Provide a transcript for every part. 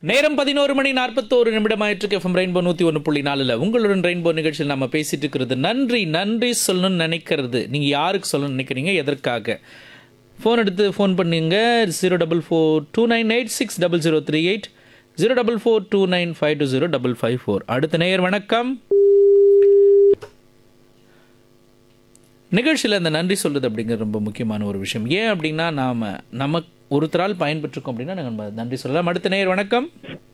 நேரம் பதினோரு மணி நாற்பத்தோரு நிமிடம் ஆயிட்டு எஃப்எம் ரெயின்போ நூற்றி ஒன்று புள்ளி நாலில் உங்களுடன் ரெயின்போ நிகழ்ச்சியில் நம்ம பேசிட்டு இருக்கிறது நன்றி நன்றி சொல்லணும்னு நினைக்கிறது நீங்கள் யாருக்கு சொல்லணும்னு நினைக்கிறீங்க எதற்காக ஃபோன் எடுத்து ஃபோன் பண்ணுங்க zero double four two nine eight six double zero three eight zero double four two nine five two zero double five four அடுத்த நேயர் வணக்கம் நிகழ்ச்சியில் இந்த நன்றி சொல்கிறது அப்படிங்கிறது ரொம்ப முக்கியமான ஒரு விஷயம் ஏன் அப்படின்னா நாம் நமக்கு ஒருத்தரால் பயன்பெற்றிருக்கோம் அப்படின்னா நம்ம நன்றி சொல்லலாம் அடுத்த நேயர் வணக்கம்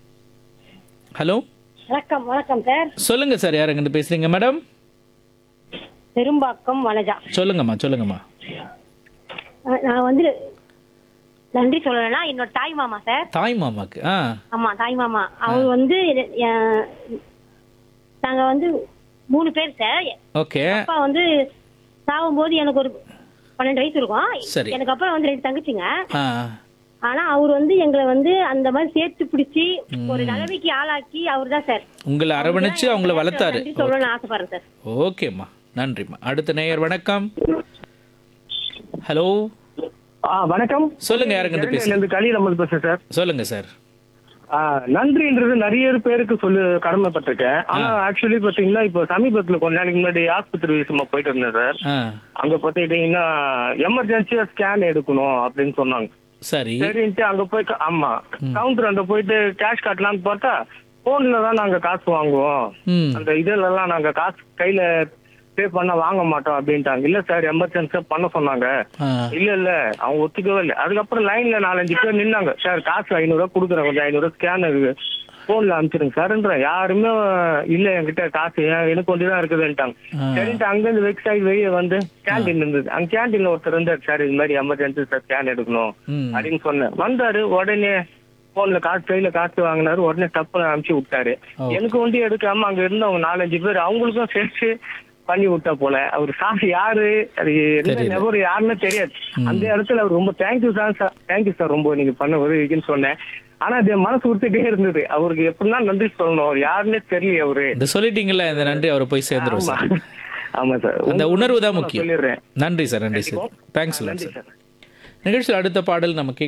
ஹலோ வணக்கம் வணக்கம் சார் சொல்லுங்க சார் யார் எங்கிருந்து பேசுறீங்க மேடம் பெரும்பாக்கம் வனஜா சொல்லுங்கம்மா சொல்லுங்கம்மா அஹ் நான் வந்து நன்றி சொல்லலைன்னா என்னோட தாய் மாமா சார் தாய் மாமாக்கு ஆ ஆமா தாய் மாமா அவர் வந்து அஹ், நாங்க வந்து மூணு பேர் சார் ஓகே அப்பா வந்து சாகும்போது எனக்கு ஒரு பன்னெண்டு வயசு இருக்கும் சரி. எனக்கு அப்புறம் வந்து ரெண்டு தங்கச்சிங்க ஆ ஆனா அவர் வந்து எங்களை வந்து அந்த மாதிரி சேர்த்து பிடிச்சி ஒரு நிலைமைக்கு ஆளாக்கி அவர் தான் சார் உங்களை அரவணைச்சு அவங்கள வளர்த்தாரு நன்றி சொல்லணும்னு ஆசைப்படுறேன் சார் ஓகேம்மா நன்றிம்மா அடுத்த நேயர் வணக்கம் ஹலோ ஆ வணக்கம் சொல்லுங்க யாருங்க இருந்து பேசுறீங்க இருந்து கலி நம்ம பேசுறேன் சார் சொல்லுங்க சார் ஆ, நன்றின்றது நிறைய பேருக்கு சொல்லு கடமைப்பட்டிருக்கேன் ஆனா ஆக்சுவலி பாத்தீங்கன்னா இப்போ சமீபத்துல கொஞ்ச நாளைக்கு முன்னாடி ஆஸ்பத்திரி விஷயமா போயிட்டு இருந்தேன் சார் ஆ அங்க பாத்தீங்கன்னா எமர்ஜென்சியா ஸ்கேன் எடுக்கணும் அப்படின்னு சொன்னாங்க சரி சரின்ட்டு அங்க போய் க- ஆமா கவுண்டர் அங்க போயிட்டு கேஷ் கட்டலாம்னு பார்த்தா போன்ல தான் நாங்க காசு வாங்குவோம் ம் அந்த இதுல எல்லாம் நாங்க காசு கையில பே பண்ண வாங்க மாட்டோம் அப்படின்ட்டாங்க இல்ல சார் எமர்ஜென்சியா பண்ண சொன்னாங்க ஆ இல்ல இல்ல அவங்க ஒத்துக்கவே இல்லை அதுக்கப்புறம் லைன்ல நாலஞ்சு பேர் நின்னாங்க சார் காசு ஐநூறு ரூபா கொடுக்குறேன் கொஞ்சம் ஐநூறு ரூபா ஸ்கேன் இருக்கு போன்ல அனுப்பிச்சிருங்க சார்ன்ற யாருமே இல்ல என்கிட்ட காசு ஏன் எனக்கு கொஞ்சம் தான் இருக்குதுன்ட்டாங்க ஆ. சரின்ட்டு அங்கிருந்து வெப்சைட் வெளியே வந்து கேண்டீன் இருந்தது அங்க கேண்டீன்ல ஒருத்தர் இருந்தார் சார் இது மாதிரி எமர்ஜென்சி சார் ஸ்கேன் எடுக்கணும் ம் அப்படின்னு சொன்னேன் வந்தாரு உடனே போன்ல காசு கையில காசு வாங்கினாரு உடனே தப்பு அனுப்பிச்சு விட்டாரு ஓ. எனக்கு வந்து எடுக்காம அங்க இருந்தவங்க நாலஞ்சு பேர் அவங்களுக்கும் சேர்த்து பண்ணி விட்டா போல அவர் சார் யாரு அது என்ன தெரியல. நபர் யாருன்னு தெரியாது அந்த இடத்துல அவர் ரொம்ப thank you sir sir thank you sir ரொம்ப நீங்க பண்ண உதவிக்குன்னு சொன்னேன் ஆனா அது என் மனசு உறுத்திட்டே இருந்தது அவருக்கு எப்படின்னா நன்றி சொல்லணும் அவர் யாருன்னே தெரியல அவரு இந்த சொல்லிட்டீங்கல்ல இந்த நன்றி அவரை போய் சேர்ந்துரும் ஆமா சார் ஆமா சார் அந்த உணர்வு தான் நான் முக்கியம் சொல்லிடுறேன் நன்றி சார் நன்றி சார் தேங்க்ஸ் நன்றி சார் சார் நிகழ்ச்சியில் அடுத்த பாடல் நம்ம